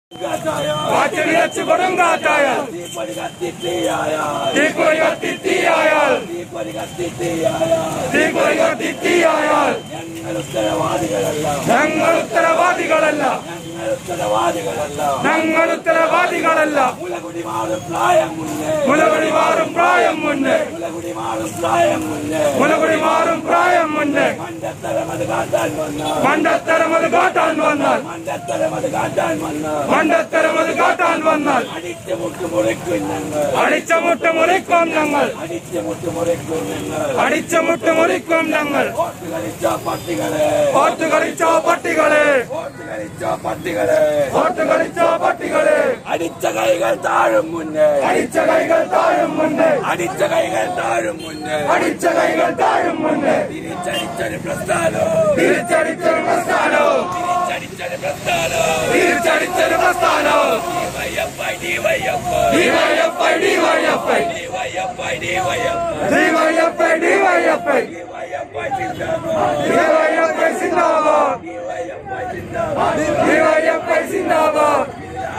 കാറ്റടിച്ചു കൊടുങ്കാറ്റായാൽ തീപ്പൊരി കത്തി തീയായാൽ തീപ്പൊരി കത്തി തീയായാൽ തീപ്പൊരി കത്തി തീയായാൽ തീപ്പൊരി കത്തി തീയായാൽ ഞങ്ങൾ ഉത്തരവാദികളല്ല ഞങ്ങൾ ഉത്തരവാദികളല്ല ഞങ്ങൾ ഉത്തരവാദികളല്ല ഞങ്ങൾ ഉത്തരവാദികളല്ല മുലകുടി മാറും പ്രായം മുന്നേ മുലകുടി മാറും പ്രായം മുന്നേ മുലകുടി മാറും പ്രായം മുന്നേ മുലകുടി മാറും പ്രായം മുന്നേ മണ്ടത്തരം അത് കാട്ടാൻ വന്നാൽ മണ്ടത്തരം അത് കാട്ടാൻ വന്നാൽ മണ്ടത്തരം അത് കാട്ടാൻ വന്നാൽ മണ്ടത്തരം അത് കാട്ടാൻ വന്നാൽ അടിച്ചു മുട്ട് മുറിക്കും ഞങ്ങൾ അടിച്ച മുട്ട് മുറിക്കും ഞങ്ങൾ അടിച്ചു മുട്ട് മുറിക്കും ഞങ്ങൾ അടിച്ച മുട്ട് മുറിക്കും ഞങ്ങൾ ഓട്ട് കളിച്ച പട്ടികളെ ഓട്ട് കളിച്ച പട്ടികളെ ഓട്ട് കളിച്ച പട്ടികളെ ഓട്ട് കളിച്ച പട്ടികളെ അടിച്ച കൈകൾ താഴും മുന്നേ അടിച്ച കൈകൾ താഴും മുന്നേ അടിച്ച കൈകൾ താഴും മുന്നേ അടിച്ച കൈകൾ താഴും മുന്നേ തിരിച്ചടിച്ചൊരു പ്രസ്ഥാനോ തിരിച്ചടിച്ചൊരു പ്രസ്ഥാനോ തിരിച്ചടിച്ചൊരു പ്രസ്ഥാനോ തിരിച്ചടിച്ചൊരു പ്രസ്ഥാനോ ഡിവൈഎഫ്ഐ ഡിവൈഎഫ്ഐ ഡിവൈഎഫ്ഐ ഡിവൈഎഫ്ഐ ഡിവൈഎഫ്ഐ ഡിവൈഎഫ്ഐ ഡിവൈഎഫ്ഐ ഡിവൈഎഫ്ഐ ഡിവൈഎഫ്ഐ സിന്ദാബാദ് ഡിവൈഎഫ്ഐ സിന്ദാബാദ് ഡിവൈഎഫ്ഐ സിന്ദാബാദ് ഡിവൈഎഫ്ഐ സിന്ദാബാദ്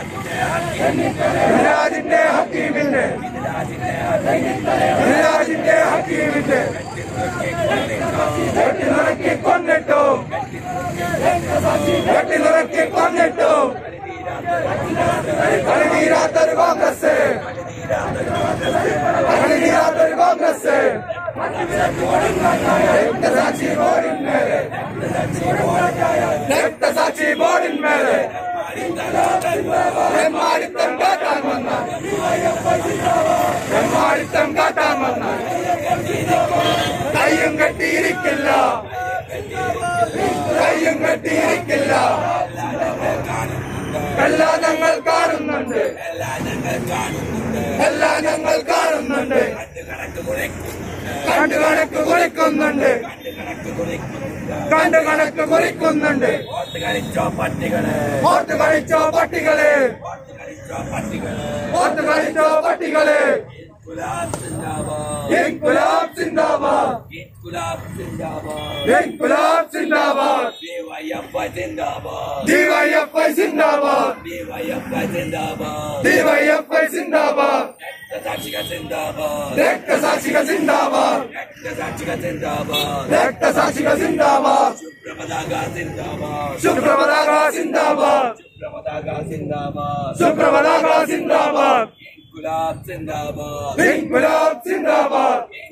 രാജിന്റെ ഹക്കീമിന്റെ രാജിന്റെ ഹക്കീമിന്റെ വെട്ടിനുറക്കി കൊന്നിട്ടു വെട്ടിനുറക്കി കൊന്നിട്ടു കളിതീരാത്തൊരു കോൺഗ്രസ് കളിതീരാത്തൊരു കോൺഗ്രസ് രക്തസാക്ഷി ബോർഡിന്മേലെ രക്തസാക്ഷി ബോർഡിന്മേലെ എമ്മാടിത്തം കാട്ടാൻ വന്ന എമ്മാടിത്തം കാട്ടാൻ വന്ന കയ്യും കെട്ടിയിരിക്കില്ല കയ്യും കെട്ടിയിരിക്കില്ല എല്ലാം ഞങ്ങൾ കാണുന്നുണ്ട് എല്ലാം ഞങ്ങൾ കാണുന്നുണ്ട് കണ്ടു കണക്ക് കുറിക്കുന്നുണ്ട് കണ്ടു കണക്ക് കുറിക്കുന്നുണ്ട് ഓട്ട് കളിച്ചോ പട്ടികളെ ഓട്ട് കളിച്ചോ പട്ടികളെ ഓട്ട് കളിച്ചോ പട്ടികളെ ഓട്ട് കളിച്ചോ പട്ടികളെ ഗുലാബ് സിന്ദാബാദ് ഇൻകുലാബ് സിന്ദാബാദ് ഗുലാബ് സിന്ദാബാദ് ഇൻകുലാബ് സിന്ദാബാദ് ഡിവൈഎഫ്ഐ സിന്ദാബാദ് ഡിവൈഎഫ്ഐ സിന്ദാബാദ് ഡിവൈഎഫ്ഐ സിന്ദാബാദ് ഡിവൈഎഫ്ഐ സിന്ദാബാദ് രക്തസാക്ഷികൾ സിന്ദാബാദ് രക്തസാക്ഷികൾ സിന്ദാബാദ് രക്തസാക്ഷികൾ സിന്ദാബാദ് രക്തസാക്ഷികൾ സിന്ദാബാദ് ശുഭ്രപതാക സിന്ദാബാദ് ശുഭ്രപതാക സിന്ദാബാദ് ശുഭ്രപതാക സിന്ദാബാദ് ശുഭ്രപതാക സിന്ദാബാദ് ഗുലാബ് സിന്ദാബാദ് ഇൻകുലാബ് സിന്ദാബാദ്